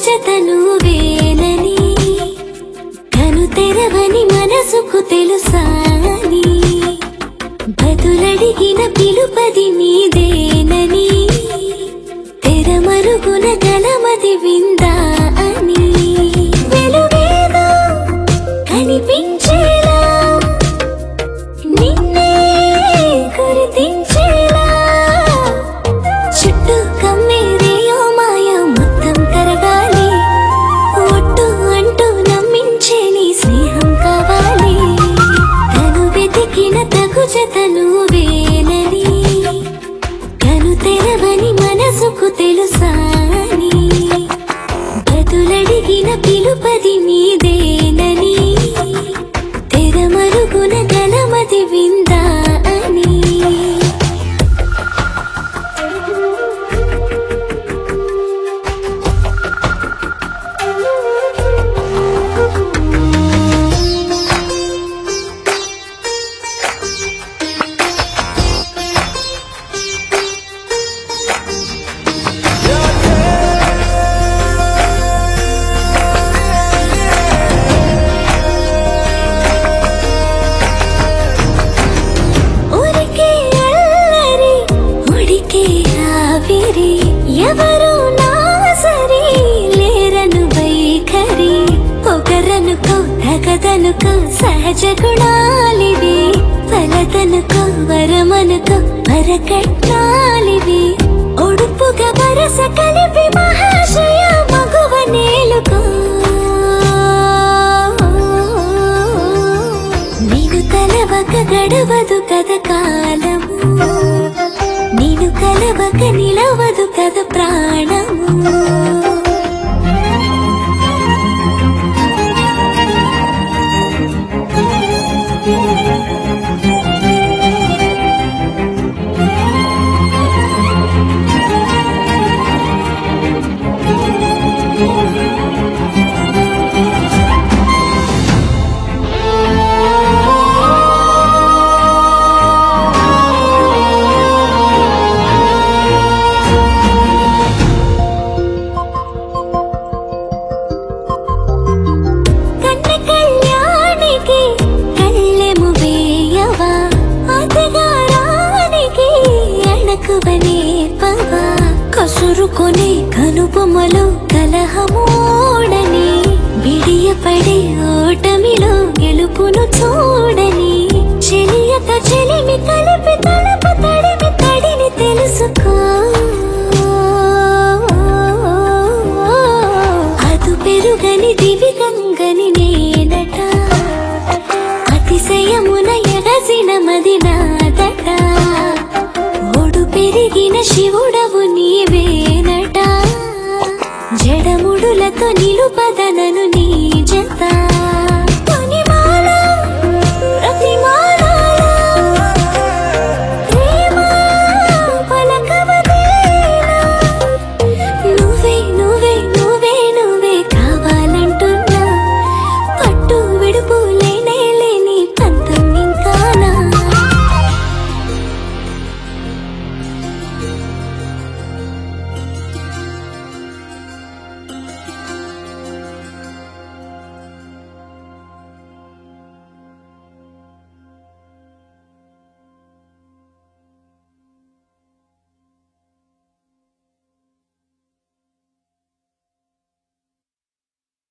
జతను వేనని కను తెరవని మనసుకు తెలుసాని బదులడిగిన పిలుపది నీదేనని తెరమరుగున గలమది విందా అని వెలుగేదో కనిపించేలా నిన్నే గుర్తించేలా చుట్టూ కమ్మేరేయో మాయ మొత్తం కరగాలి ఒట్టు అంటూ నమ్మించే నీ స్నేహం కావాలి తను వెతికిన తగు జతను వేనని కను తెరవని మనసుకు తెలుసాని బదులడిగిన పిలుపది నీదేనని తెరమరుగున గలమది విందా అని ఊరికే అల్లరి ఉడికే ఆవిరి ఎవరు నా సరి లేరను వైఖరి ఒకరనుకో తగదనుకో సహజ గుణాలివి ఫలతనుకో వరమనుకో వరకట్నాలివి ఒడుపుగా వరస కలిపి మహాశయ మగువ నేలుకో నేను కలవక గడవదు కథ కాలము నేను కలవక నిలవదు కథ ప్రాణము కన్న కళ్యాణికి కళ్ళెము వేయవా అతగారానికి అణకువనే పవా కసురుకొని కనుబొమ్మలో కలహమూడని బిడియపడే ఓటమిలో గెలుపును చూడని చెలియత చెలిమి కలిపి తలపు తడిమి తడిని తెలుసుకో అదు పెరుగని దివి గంగని నేనట అతిశయమున ఎగసిన మది నాదట ఓడు పెరిగిన శివుడవు నీవేనట జడముడులతో నిలుపదనను నీ జత